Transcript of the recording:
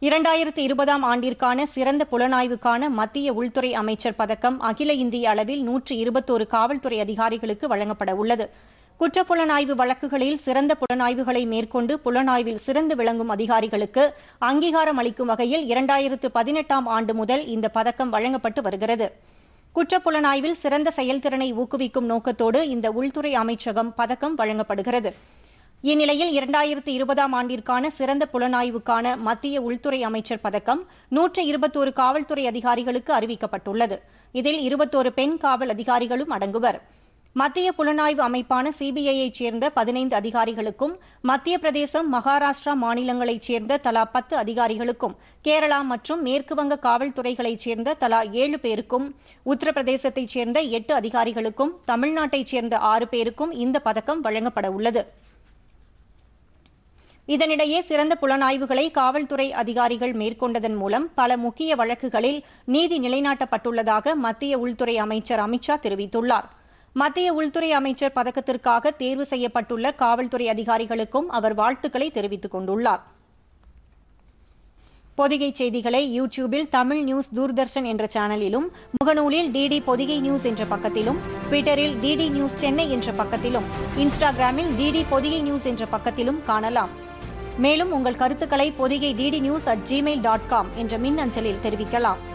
இரண்டாயிரத்து இருபதாம் ஆண்டிற்கான சிறந்த புலனாய்வுக்கான மத்திய உள்துறை அமைச்சர் பதக்கம் அகில இந்திய அளவில் நூற்று இருபத்தோரு காவல்துறை அதிகாரிகளுக்கு வழங்கப்பட உள்ளது குற்றப்புலனாய்வு வழக்குகளில் சிறந்த புலனாய்வுகளை மேற்கொண்டு புலனாய்வில் சிறந்து விளங்கும் அதிகாரிகளுக்கு அங்கீகாரம் அளிக்கும் வகையில் இரண்டாயிரத்து பதினெட்டாம் ஆண்டு முதல் இந்த பதக்கம் வழங்கப்பட்டு வருகிறது குற்றப்புலனாய்வில் சிறந்த செயல்திறனை ஊக்குவிக்கும் நோக்கத்தோடு இந்த உள்துறை அமைச்சகம் பதக்கம் வழங்கப்படுகிறது இந்நிலையில் இரண்டாயிரத்து இருபதாம் ஆண்டிற்கான சிறந்த புலனாய்வுக்கான மத்திய உள்துறை அமைச்சர் பதக்கம் நூற்று இருபத்தோரு காவல்துறை அதிகாரிகளுக்கு அறிவிக்கப்பட்டுள்ளது இதில் இருபத்தோரு பெண் காவல் அதிகாரிகளும் அடங்குவர் மத்திய புலனாய்வு அமைப்பான சிபிஐயைச் சேர்ந்த பதினைந்து அதிகாரிகளுக்கும் மத்திய பிரதேசம் மகாராஷ்டிரா மாநிலங்களைச் சேர்ந்த தலா பத்து அதிகாரிகளுக்கும் கேரளா மற்றும் மேற்குவங்க காவல்துறைகளைச் சேர்ந்த தலா ஏழு பேருக்கும் உத்தரப்பிரதேசத்தைச் சேர்ந்த எட்டு அதிகாரிகளுக்கும் தமிழ்நாட்டைச் சேர்ந்த ஆறு பேருக்கும் இந்த பதக்கம் வழங்கப்பட உள்ளது இதனிடையே சிறந்த புலனாய்வுகளை காவல்துறை அதிகாரிகள் மேற்கொண்டதன் மூலம் பல முக்கிய வழக்குகளில் நீதி நிலைநாட்டப்பட்டுள்ளதாக மத்திய உள்துறை அமைச்சர் அமித்ஷா தெரிவித்துள்ளார் மத்திய உள்துறை அமைச்சர் பதக்கத்திற்காக தேர்வு செய்யப்பட்டுள்ள காவல்துறை அதிகாரிகளுக்கும் அவர் வாழ்த்துக்களை தெரிவித்துக் கொண்டுள்ளார் பொதிகை செய்திகளை யூடியூபில் தமிழ் நியூஸ் தூர்தர்ஷன் என்ற சேனலிலும் முகநூலில் டிடி பொதிகை நியூஸ் என்ற பக்கத்திலும் ட்விட்டரில் டிடி நியூஸ் சென்னை என்ற பக்கத்திலும் இன்ஸ்டாகிராமில் டிடி பொதிகை நியூஸ் என்ற பக்கத்திலும் காணலாம் மேலும் உங்கள் கருத்துக்களை Podhigai DD news at Gmail dot com என்ற மின் அஞ்சலில் தெரிவிக்கலாம்